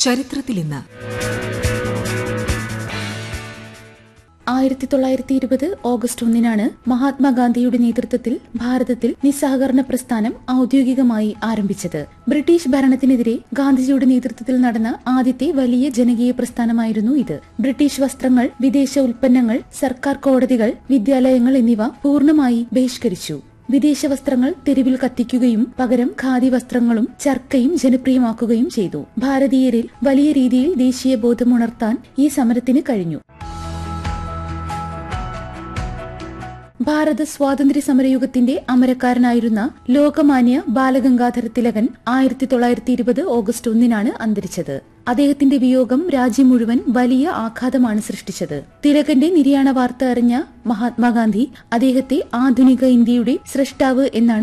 ചരിത്രത്തിൽ ഇന്ന് ആയിരത്തി തൊള്ളായിരത്തി ഇരുപത് ഓഗസ്റ്റ് ഒന്നിനാണ് മഹാത്മാഗാന്ധിയുടെ നേതൃത്വത്തിൽ ഭാരതത്തിൽ നിസ്സഹകരണ പ്രസ്ഥാനം ഔദ്യോഗികമായി ആരംഭിച്ചത് ബ്രിട്ടീഷ് ഭരണത്തിനെതിരെ ഗാന്ധിജിയുടെ നേതൃത്വത്തിൽ നടന്ന ആദ്യത്തെ വലിയ ജനകീയ പ്രസ്ഥാനമായിരുന്നു ഇത് ബ്രിട്ടീഷ് വസ്ത്രങ്ങൾ വിദേശ ഉൽപ്പന്നങ്ങൾ സർക്കാർ കോടതികൾ വിദ്യാലയങ്ങൾ എന്നിവ പൂർണ്ണമായി ബഹിഷ്കരിച്ചു വിദേശ വസ്ത്രങ്ങൾ തെരുവിൽ കത്തിക്കുകയും പകരം ഖാദി വസ്ത്രങ്ങളും ചർക്കയും ജനപ്രിയമാക്കുകയും ചെയ്തു ഭാരതീയരിൽ വലിയ രീതിയിൽ ദേശീയ ബോധമുണർത്താൻ ഈ സമരത്തിന് കഴിഞ്ഞു ഭാരത സ്വാതന്ത്ര്യ സമരയുഗത്തിന്റെ അമരക്കാരനായിരുന്ന ലോകമാന്യ ബാലഗംഗാധര തിലകൻ ആയിരത്തി തൊള്ളായിരത്തി ഇരുപത് ഓഗസ്റ്റ് ഒന്നിനാണ് അന്തരിച്ചത് അദ്ദേഹത്തിന്റെ വിയോഗം രാജ്യം മുഴുവൻ വലിയ ആഘാതമാണ് സൃഷ്ടിച്ചത് തിലകന്റെ നിര്യാണ വാർത്ത അറിഞ്ഞ മഹാത്മാഗാന്ധി അദ്ദേഹത്തെ ആധുനിക ഇന്ത്യയുടെ സൃഷ്ടാവ് എന്നാണ്